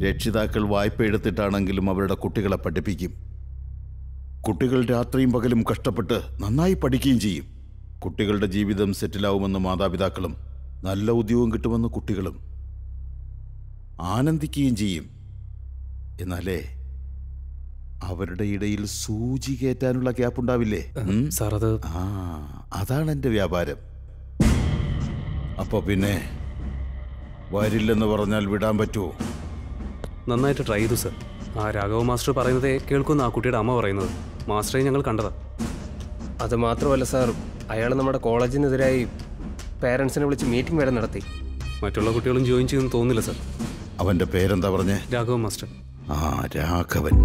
രക്ഷിതാക്കൾ വായ്പ എടുത്തിട്ടാണെങ്കിലും അവരുടെ കുട്ടികളെ പഠിപ്പിക്കും കുട്ടികൾ രാത്രിയും പകലും കഷ്ടപ്പെട്ട് നന്നായി പഠിക്കുകയും ചെയ്യും കുട്ടികളുടെ ജീവിതം സെറ്റിലാവുമെന്ന് മാതാപിതാക്കളും നല്ല ഉദ്യോഗം കിട്ടുമെന്ന് കുട്ടികളും ആനന്ദിക്കുകയും ചെയ്യും എന്നാലേ അവരുടെ ഇടയിൽ സൂചി കയറ്റാനുള്ള ഗ്യാപ്പ് ഉണ്ടാവില്ലേ ഉം? സാർ അത് ആ അതാണ് എൻ്റെ വ്യാപാരം അപ്പൊ പിന്നെ വരില്ലെന്ന് പറഞ്ഞാൽ വിടാൻ പറ്റുമോ നന്നായിട്ട് ട്രൈ ചെയ്തു സർ ആ രാഘവ മാസ്റ്റർ പറയുന്നതേ കേൾക്കുന്ന ആ കുട്ടിയുടെ അമ്മ പറയുന്നത് മാസ്റ്ററെ ഞങ്ങൾ കണ്ടതാ അത് മാത്രമല്ല സാർ അയാൾ നമ്മുടെ കോളേജിനെതിരായി പേരൻസിനെ വിളിച്ച് മീറ്റിംഗ് വരെ നടത്തി മറ്റുള്ള കുട്ടികളും ജോയിൻ ചെയ്യുമെന്ന് തോന്നുന്നില്ല സർ അവന്റെ പേരെന്താ പറഞ്ഞേ രാഘവ മാസ്റ്റർ ആ രാഘവൻ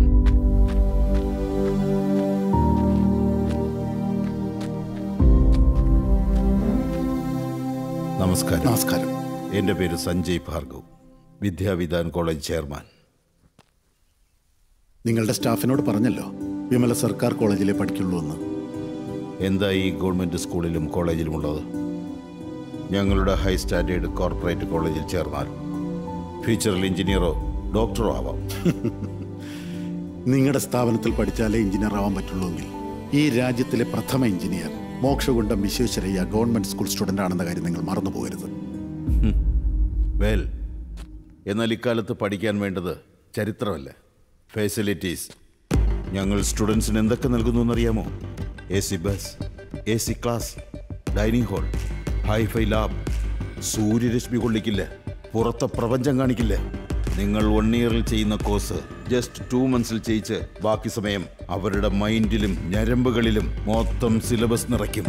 നമസ്കാരം നമസ്കാരം എൻ്റെ പേര് സഞ്ജയ് ഭാർഗവ് വിദ്യാവിധാൻ കോളേജ് ചെയർമാൻ നിങ്ങളുടെ സ്റ്റാഫിനോട് പറഞ്ഞല്ലോ വിമല സർക്കാർ കോളേജിലെ പഠിക്കുള്ളൂ എന്ന് എന്താ ഈ ഗവൺമെൻറ് സ്കൂളിലും കോളേജിലുമുള്ളത് ഞങ്ങളുടെ ഹൈ സ്റ്റാൻഡേർഡ് കോർപ്പറേറ്റ് കോളേജിൽ ചേർന്നാൽ ഫ്യൂച്ചറിൽ എഞ്ചിനീയറോ ഡോക്ടറോ ആവാം നിങ്ങളുടെ സ്ഥാപനത്തിൽ പഠിച്ചാലേ എഞ്ചിനീയർ ആവാൻ പറ്റുള്ളൂ എങ്കിൽ ഈ രാജ്യത്തിലെ പ്രഥമ engineer Mokshagundam Visvesvaraya government school student ആണെന്ന കാര്യം നിങ്ങൾ മറന്നു പോകരുത് വെൽ എന്നാൽ ഇക്കാലത്ത് പഠിക്കാൻ വേണ്ടത് ചരിത്രമല്ല ഫെസിലിറ്റീസ് ഞങ്ങൾ സ്റ്റുഡൻസിന് എന്തൊക്കെ നൽകുന്നു എന്നറിയാമോ A C bus A C class dining hall hifi lab സൂര്യരശ്മി കൊള്ളിക്കില്ല പുറത്തെ പ്രപഞ്ചം കാണിക്കില്ല നിങ്ങൾ വൺ ഇയറിൽ ചെയ്യുന്ന കോഴ്സ് ജസ്റ്റ് ടു മന്ത്സിൽ ചെയ്യിച്ച് ബാക്കി സമയം അവരുടെ മൈൻഡിലും ഞരമ്പുകളിലും മൊത്തം സിലബസ് നിറയ്ക്കും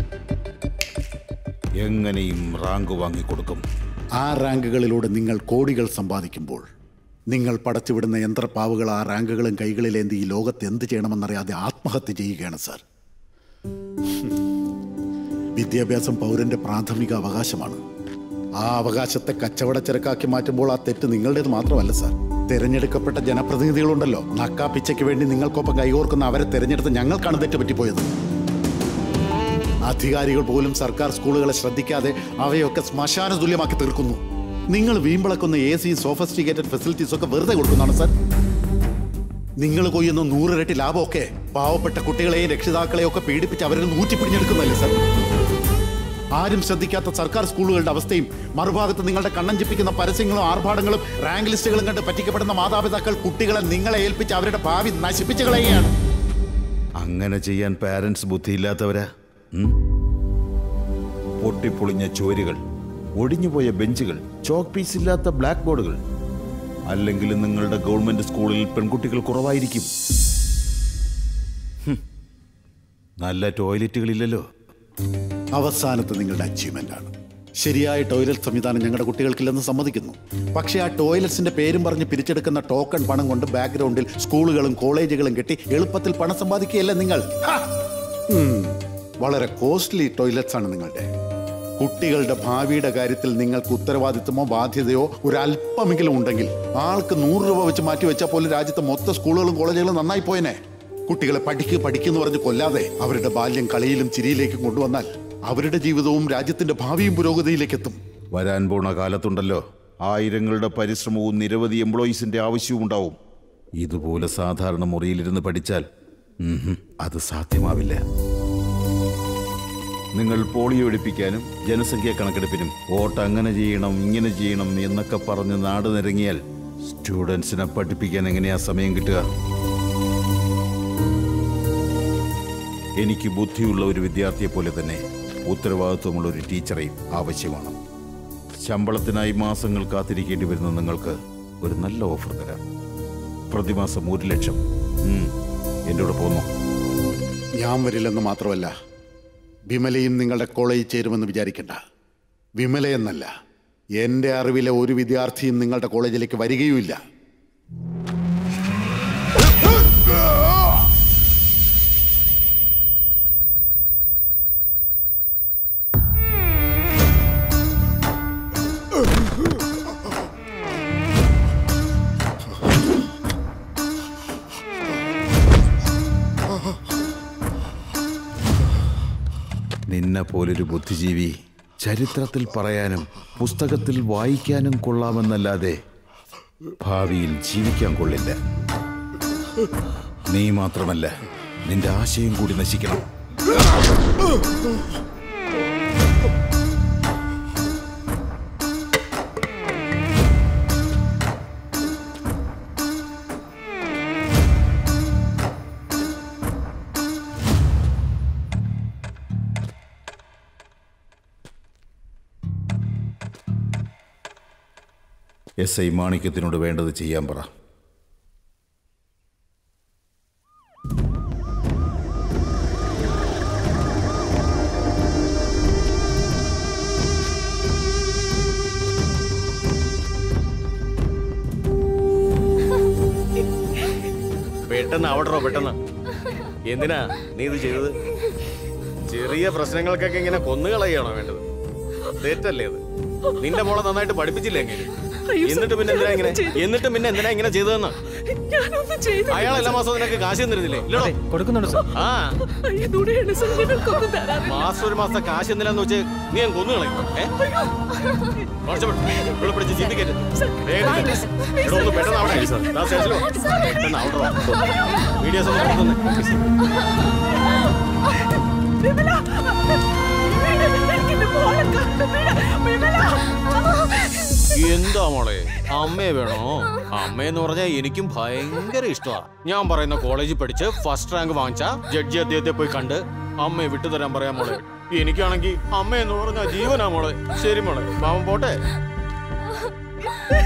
എങ്ങനെയും റാങ്ക് വാങ്ങിക്കൊടുക്കും ആ റാങ്കുകളിലൂടെ നിങ്ങൾ കോടികൾ സമ്പാദിക്കുമ്പോൾ നിങ്ങൾ പടച്ചുവിടുന്ന യന്ത്രപ്പാവുകൾ ആ റാങ്കുകളും കൈകളിലേന്തി ഈ ലോകത്ത് എന്ത് ചെയ്യണമെന്നറിയാതെ ആത്മഹത്യ ചെയ്യുകയാണ് സാർ വിദ്യാഭ്യാസം പൗരന്റെ പ്രാഥമിക അവകാശമാണ് ആ അവകാശത്തെ കച്ചവടച്ചരക്കാക്കി മാറ്റുമ്പോൾ ആ തെറ്റ് നിങ്ങളുടേത് മാത്രമല്ല സാർ തെരഞ്ഞെടുക്കപ്പെട്ട ജനപ്രതിനിധികളുണ്ടല്ലോ നക്കാപ്പിച്ചയ്ക്ക് വേണ്ടി നിങ്ങൾക്കൊപ്പം കൈകോർക്കുന്ന അവരെ തെരഞ്ഞെടുത്ത് ഞങ്ങൾക്കാണ് തെറ്റ് പറ്റിപ്പോയത് അധികാരികൾ പോലും സർക്കാർ സ്കൂളുകളെ ശ്രദ്ധിക്കാതെ അവയൊക്കെ ശ്മശാന തുല്യമാക്കി തീർക്കുന്നു നിങ്ങൾ വീമ്പിളക്കുന്ന എ സി സോഫസ്റ്റിക്കേറ്റഡ് ഫെസിലിറ്റീസ് ഒക്കെ വെറുതെ കൊടുക്കുന്നതാണ് സാർ നിങ്ങൾ കൊയ്യുന്ന നൂറിരട്ടി ലാഭമൊക്കെ പാവപ്പെട്ട കുട്ടികളെയും രക്ഷിതാക്കളെയും ഒക്കെ പീഡിപ്പിച്ച് അവരിൽ നിന്ന് ഊറ്റിപ്പിടിഞ്ഞെടുക്കുന്നല്ലേ സാർ ആരും ശ്രദ്ധിക്കാത്ത സർക്കാർ സ്കൂളുകളുടെ അവസ്ഥയും മറുഭാഗത്ത് നിങ്ങളുടെ കണ്ണഞ്ചിപ്പിക്കുന്ന പരസ്യങ്ങളും ആർഭാടങ്ങളും റാങ്ക് ലിസ്റ്റുകളും കണ്ട് പറ്റിക്കപ്പെടുന്ന മാതാപിതാക്കൾ കുട്ടികളെ നിങ്ങളെ ഏൽപ്പിച്ച് അവരുടെ ഭാവി നശിപ്പിച്ചു കളയുകയാണ് അങ്ങനെ ചെയ്യാൻ പാരൻസ് ബുദ്ധിയില്ലാത്തവരാ ഉം? പൊട്ടിപ്പൊളിഞ്ഞ ചുവരുകൾ ഒടിഞ്ഞുപോയ ബെഞ്ചുകൾ ചോക്ക് പീസ് ഇല്ലാത്ത ബ്ലാക്ക് ബോർഡുകൾ അല്ലെങ്കിൽ നിങ്ങളുടെ ഗവൺമെന്റ് സ്കൂളിൽ പെൺകുട്ടികൾ കുറവായിരിക്കും ഹും. നല്ല ടോയ്ലറ്റുകളില്ലല്ലോ അവസാനത്തെ നിങ്ങളുടെ അച്ചീവ്മെന്റ് ആണ് ശരിയായ ടോയ്ലറ്റ് സംവിധാനം ഞങ്ങളുടെ കുട്ടികൾക്കില്ലെന്ന് സമ്മതിക്കുന്നു പക്ഷേ ആ ടോയ്ലറ്റ്സിന്റെ പേരും പറഞ്ഞ് പിരിച്ചെടുക്കുന്ന ടോക്കൺ പണം കൊണ്ട് ബാക്ക്ഗ്രൗണ്ടിൽ സ്കൂളുകളും കോളേജുകളും കെട്ടി എളുപ്പത്തിൽ പണം സമ്പാദിക്കുകയല്ല നിങ്ങൾ ഹാ! ഉം. വളരെ കോസ്റ്റ്ലി ടോയ്ലറ്റ്സ് ആണ് നിങ്ങളുടെ കുട്ടികളുടെ ഭാവിയുടെ കാര്യത്തിൽ നിങ്ങൾക്ക് ഉത്തരവാദിത്തമോ ബാധ്യതയോ ഒരു അല്പമെങ്കിലും ഉണ്ടെങ്കിൽ ആൾക്ക് നൂറ് രൂപ വെച്ച് മാറ്റി വെച്ചാൽ പോലും രാജ്യത്തെ മൊത്തം സ്കൂളുകളും കോളേജുകളും നന്നായി പോയനെ കുട്ടികളെ പഠിക്ക് പഠിക്കുന്നു പറഞ്ഞ് കൊല്ലാതെ അവരുടെ ബാല്യം കളിയിലും ചിരിയിലേക്കും കൊണ്ടുവന്നാൽ അവരുടെ ജീവിതവും രാജ്യത്തിന്റെ ഭാവിയും പുരോഗതിയിലേക്ക് എത്തും വരാൻ പോണ കാലത്തുണ്ടല്ലോ ആയിരങ്ങളുടെ പരിശ്രമവും നിരവധി എംപ്ലോയീസിന്റെ ആവശ്യവും ഉണ്ടാവും ഇതുപോലെ സാധാരണ മുറിയിലിരുന്ന് പഠിച്ചാൽ ഉം ഹും, അത് സാധ്യമാവില്ല നിങ്ങൾ പോളിയോ എടുപ്പിക്കാനും ജനസംഖ്യാ കണക്കെടുപ്പിനും വോട്ട് അങ്ങനെ ചെയ്യണം ഇങ്ങനെ ചെയ്യണം എന്നൊക്കെ പറഞ്ഞ് നാട് നിരങ്ങിയാൽ സ്റ്റുഡൻസിനെ പഠിപ്പിക്കാൻ എങ്ങനെയാ സമയം കിട്ടുക എനിക്ക് ബുദ്ധിയുള്ള ഒരു വിദ്യാർത്ഥിയെ പോലെ തന്നെ ഉത്തരവാദിത്വമുള്ള ഒരു ടീച്ചറെയും ആവശ്യമാണ് ശമ്പളത്തിനായി മാസങ്ങൾ കാത്തിരിക്കേണ്ടി വരുന്ന നിങ്ങൾക്ക് ഒരു നല്ല ഓഫർ തരാം പ്രതിമാസം ഒരു ലക്ഷം ഉം, എൻ്റെ കൂടെ പോന്നു ഞാൻ വരില്ലെന്ന് മാത്രമല്ല വിമലയും നിങ്ങളുടെ കോളേജിൽ ചേരുമെന്ന് വിചാരിക്കണ്ട വിമലയെന്നല്ല എൻ്റെ അറിവിലെ ഒരു വിദ്യാർത്ഥിയും നിങ്ങളുടെ കോളേജിലേക്ക് വരികയുമില്ല നിന്നെ പോലൊരു ബുദ്ധിജീവി ചരിത്രത്തിൽ പറയാനും പുസ്തകത്തിൽ വായിക്കാനും കൊള്ളാമെന്നല്ലാതെ ഭാവിയിൽ ജീവിക്കാൻ കൊള്ളില്ല നീ മാത്രമല്ല നിന്റെ ആശയം കൂടി നശിക്കണം എസ് ഐ മാണിക്യത്തിനോട് വേണ്ടത് ചെയ്യാൻ പറ പെട്ടെന്ന് ആവട്ടോ പെട്ടെന്ന് എന്തിനാ നീ ഇത് ചെയ്തത് ചെറിയ പ്രശ്നങ്ങൾക്കൊക്കെ ഇങ്ങനെ കൊന്നുകളയാണോ വേണ്ടത് തെറ്റല്ലേ അത് നിന്റെ മോളെ നന്നായിട്ട് പഠിപ്പിച്ചില്ലേ എങ്ങനെ എന്നിട്ട് പിന്നെ എന്തിനാ ഇങ്ങനെ എന്നിട്ട് പിന്നെ എന്തിനാ ഇങ്ങനെ ചെയ്തതെന്ന് ഞാനൊന്നും ചെയ്തു അയാൾ എല്ലാ മാസവും നിനക്ക് കാശ് തന്നിരുന്നില്ലേ ഇല്ലടോ കൊടുക്കുന്നുണ്ട് സാർ ആ ദൂരെയാണ് സാർ ഞങ്ങൾക്കൊന്നും തരാൻ മാസം ഒരു മാസത്തെ കാശ് എന്തിനാന്ന് വെച്ച് നീ ഞാൻ കൊന്നു കളയും ഏ കുറച്ചുപെട്ട് ഇവിടെ പിടിച്ച് ചിന്തിക്കരുത് വേഗം ചെല്ല്. എടോ, ഒന്ന് പെട്ടെന്ന് അവിടെ ദാ സ്റ്റേഷനിൽ വാ. പെട്ടെന്ന് അവിടെ വീഡിയോസ് ഒന്ന് കൊടുക്കുന്നേ വിമല എനിക്കെന്റെ മോളെ കാണണം വിമല എന്താ മോളെ അമ്മയെ വേണോ അമ്മയെന്ന് പറഞ്ഞാൽ എനിക്കും ഭയങ്കര ഇഷ്ടമാ ഞാൻ പറയുന്ന കോളേജിൽ പഠിച്ച് ഫസ്റ്റ് റാങ്ക് വാങ്ങിച്ച ജഡ്ജി അദ്ദേഹത്തെ പോയി കണ്ട് അമ്മയെ വിട്ടുതരാൻ പറയാൻ മോളെ എനിക്കാണെങ്കിൽ അമ്മയെന്ന് പറഞ്ഞാൽ ജീവനാ മോളെ ശരി മോളെ പാവം പോട്ടെ